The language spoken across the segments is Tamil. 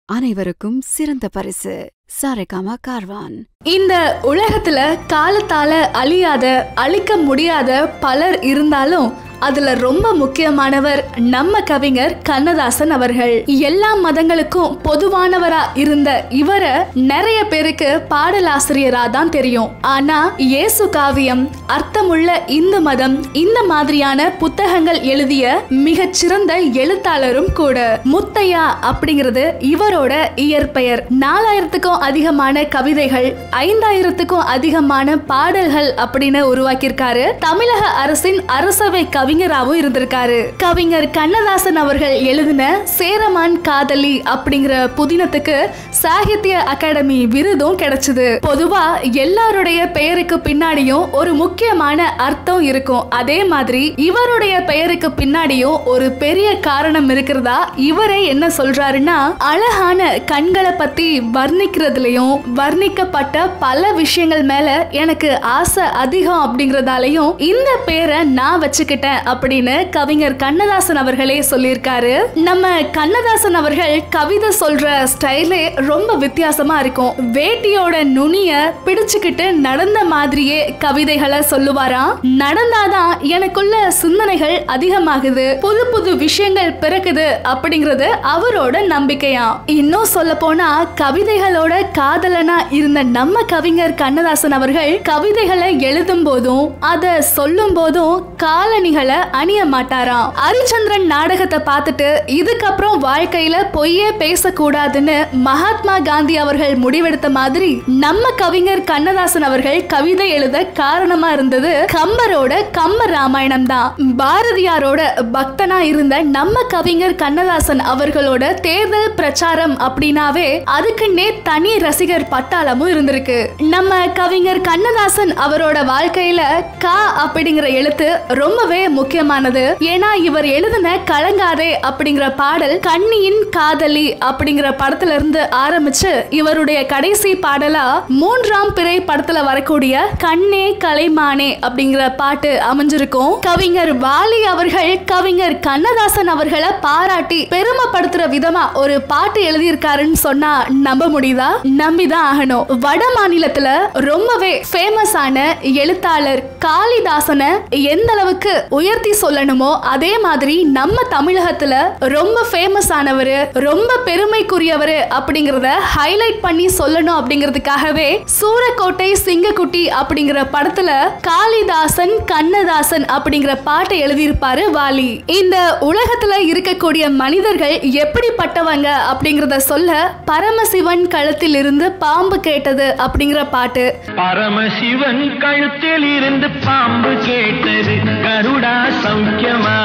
அனைவருக்கும் சிறந்த பரிசு சாரேகாமா கார்வான் இந்த உலகத்துல காலத்தால அழியாத அழிக்க முடியாத பலர் இருந்தாலும் அதுல ரொம்ப முக்கியமானவர் நம்ம கவிஞர் கண்ணதாசன் அவர்கள் எல்லா மதங்களுக்கும் பொதுவானவரா இருந்த இவரை நிறைய பேருக்கு பாடலாசிரியரா தான் தெரியும் ஆனா இயேசு காவியம் அர்த்தமுள்ள இந்து மதம் இந்த மாதிரியான புத்தகங்கள் எழுதிய மிகச்சிறந்த எழுத்தாளரும் கூட முத்தையா அப்படிங்கிறது இவரோட இயற்பெயர் நாலாயிரத்துக்கும் அதிகமான கவிதைகள் ஐந்தாயிரத்துக்கும் அதிகமான பாடல்கள் அப்படின்னு உருவாக்கியிருக்காரு தமிழக அரசின் அரசவை கவிஞராகவும் இருந்திருக்காரு கவிஞர் கண்ணதாசன் அவர்கள் எழுதின சேரமான் காதலி அப்படிங்கிற புதினத்துக்கு சாகித்ய அகாடமி விருதும் கிடைச்சது பொதுவா எல்லாருடைய பெயருக்கு பின்னாடியும் ஒரு முக்கியமான அர்த்தம் இருக்கும் அதே மாதிரி இவருடைய பெயருக்கு பின்னாடியும் ஒரு பெரிய காரணம் இருக்கிறதா இவரே என்ன சொல்றாருன்னா அழகான கண்களை பத்தி வர்ணிக்கிறதுலயும் வர்ணிக்கப்பட்ட பல விஷயங்கள் மேல எனக்கு ஆசை அதிகம் அப்படிங்கறதாலையும் இந்த பேரை நான் வச்சுக்கிட்டேன் அப்படின்னு கவிஞர் கண்ணதாசன் அவர்களே சொல்லியிருக்காரு நம்ம கண்ணதாசன் அவர்கள் கவிதை சொல்ற ஸ்டைலே ரொம்ப வித்தியாசமா இருக்கும் வேட்டியோட நுனிய பிடிச்சுக்கிட்டு நடந்த மாதிரியே கவிதைகளை சொல்லுவாராம் நடந்தாதான் எனக்குள்ள சிந்தனைகள் அதிகமாகுது புது புது விஷயங்கள் பிறக்குது அப்படிங்கிறது அவரோட நம்பிக்கையா இன்னும் சொல்ல போனா கவிதைகளோட காதலனா இருந்த நம்ம கவிஞர் கண்ணதாசன் அவர்கள் கவிதைகளை எழுதும் போதும் அதை சொல்லும் போதும் காலணிகளை அணிய மாட்டாராம் ஹரிச்சந்திரன் நாடகத்தை பார்த்துட்டு இதுக்கப்புறம் வாழ்க்கையில பொய்யே பேசக்கூடாதுன்னு மகாத்மா காந்தி அவர்கள் முடிவெடுத்த மாதிரி நம்ம கவிஞர் கண்ணதாசன் அவர்கள் கவிதை எழுத காரணமா இருந்தது கம்பரோட கம்ப ராமாயணம் தான் பாரதியாரோட பக்தனா இருந்த நம்ம கவிஞர் கண்ணதாசன் அவர்களோட தேர்தல் பிரச்சாரம் அப்படின்னாவே அதுக்குன்னே தனி ரசிகர் பட்டாளமும் இருந்திருக்கு நம்ம கவிஞர் கண்ணதாசன் அவரோட வாழ்க்கையில கா அப்படிங்கிற எழுத்து ரொம்பவே முக்கியமானது ஏன்னா இவர் எழுதின கலங்காதே அப்படிங்கிற பாடல் கண்ணியின் காதலி அப்படிங்கிற படத்துல இருந்து ஆரம்பிச்சு இவருடைய கடைசி பாடலா மூன்றாம் பிறை படத்துல வரக்கூடிய கண்ணே கலைமானே அப்படிங்கிற பாட்டு அமைஞ்சிருக்கும் கவிஞர் வாலி அவர்கள் கவிஞர் கண்ணதாசன் அவர்களை பாராட்டி பெருமைப்படுத்துற விதமா ஒரு பாட்டு எழுதியிருக்காருன்னு சொன்னா நம்ப முடியுதா நம்பிதான் ஆகணும் வட மாநிலத்துல ரொம்பவே ஃபேமஸான எழுத்தாளர் காளிதாசனை எந்த அளவுக்கு உயர்த்தி சொல்லணுமோ அதே மாதிரி நம்ம தமிழகத்துல ரொம்ப ஃபேமஸ் ஆனவர் ரொம்ப பெருமைக்குரியவர் அப்படிங்கறத ஹைலைட் பண்ணி சொல்லணும் அப்படிங்கிறதுக்காகவே சூரக்கோட்டை சிங்கக்குட்டி அப்படிங்கிற படத்துல காளிதாசன் கண்ணதாசன் அப்படிங்கிற பாட்டை எழுதியிருப்பாரு வாலி இந்த உலகத்துல இருக்கக்கூடிய மனிதர்கள் எப்படிப்பட்டவங்க அப்படிங்கறத சொல்ல பரமசிவன் கழுத்தில் இருந்து பாம்பு கேட்டது அப்படிங்கிற பாட்டு பரமசிவன் கழுத்தில் இருந்து பாம்பு கேட்டது கருடா சௌக்கியமா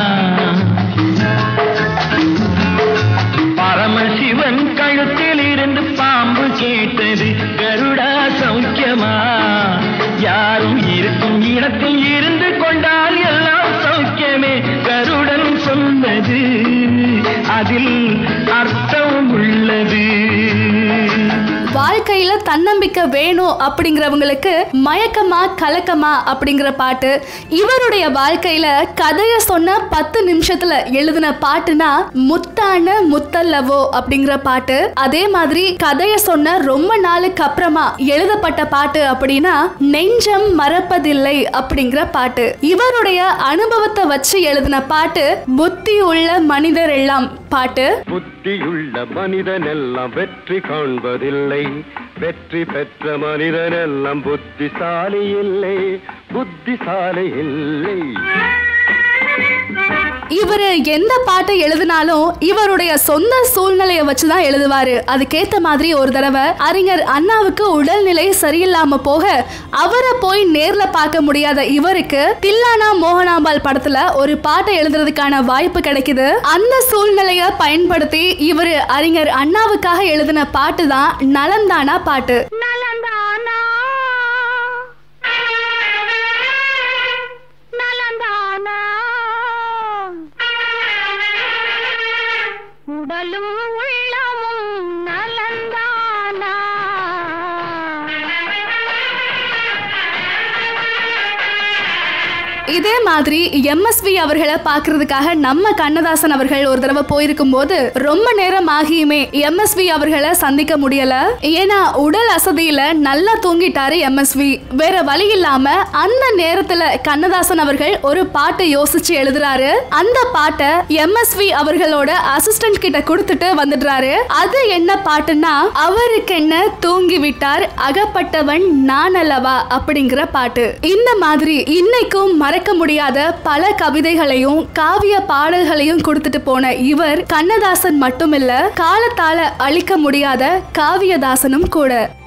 பரமசிவன் கழுத்தில் இருந்து பாம்பு கேட்டது கருடா சௌக்கியமா யாரும் இருக்கும் இடத்தில் இருந்து கொண்டால் எல்லாம் சௌக்கியமே கருடன் சொன்னது அதில் அர்த்தம் உள்ளது வாழ்க்கையில தன்னம்பிக்கை வேணும் அப்படிங்கிறவங்களுக்கு மயக்கமா கலக்கமா அப்படிங்கிற பாட்டு இவருடைய வாழ்க்கையில கதைய சொன்ன பத்து நிமிஷத்துல எழுதின பாட்டுனா முத்தான முத்தல்லவோ அப்படிங்கிற பாட்டு அதே மாதிரி கதைய சொன்ன ரொம்ப நாளுக்கு அப்புறமா எழுதப்பட்ட பாட்டு அப்படின்னா நெஞ்சம் மறப்பதில்லை அப்படிங்கிற பாட்டு இவருடைய அனுபவத்தை வச்சு எழுதின பாட்டு புத்தி உள்ள மனிதர் எல்லாம் பாட்டு புத்தியுள்ள மனிதனெல்லாம் வெற்றி காண்பதில்லை வெற்றி பெற்ற மனிதனெல்லாம் புத்திசாலி இல்லை புத்திசாலி இல்லை இவரு எந்த பாட்டை எழுதினாலும் இவருடைய சொந்த சூழ்நிலையை வச்சுதான் எழுதுவாரு அதுக்கேத்த மாதிரி ஒரு தடவை அறிஞர் அண்ணாவுக்கு உடல்நிலை சரியில்லாம போக அவரை போய் நேர்ல பார்க்க முடியாத இவருக்கு தில்லானா மோகனாம்பாள் படத்துல ஒரு பாட்டை எழுதுறதுக்கான வாய்ப்பு கிடைக்குது அந்த சூழ்நிலைய பயன்படுத்தி இவரு அறிஞர் அண்ணாவுக்காக எழுதின பாட்டு தான் நலந்தானா பாட்டு நலந்தானா நலந்தானா உடலும் உள்ளமும் நலந்தானா இதே மாதிரி எம்எஸ்வி அவர்களை பாக்குறதுக்காக நம்ம கண்ணதாசன் அவர்கள் ஒரு தடவை போயிருக்கும் போது ரொம்ப நேரம் ஆகியுமே எம்எஸ்வி அவர்களை சந்திக்க முடியல ஏன்னா உடல் அசதியில நல்லா தூங்கிட்டாரு எம்எஸ்வி வேற வழி இல்லாம அந்த நேரத்துல கண்ணதாசன் அவர்கள் ஒரு பாட்டை யோசிச்சு எழுதுறாரு அந்த பாட்டை எம்எஸ்வி அவர்களோட அசிஸ்டன்ட் கிட்ட கொடுத்துட்டு வந்துடுறாரு அது என்ன பாட்டுன்னா அவருக்கு என்ன தூங்கி விட்டார் அகப்பட்டவன் நான் அல்லவா அப்படிங்கிற பாட்டு இந்த மாதிரி இன்னைக்கும் மறக்க முடியாத பல கவிதைகளையும் காவிய பாடல்களையும் கொடுத்துட்டு போன இவர் கண்ணதாசன் மட்டுமில்ல காலத்தால அழிக்க முடியாத காவியதாசனும் கூட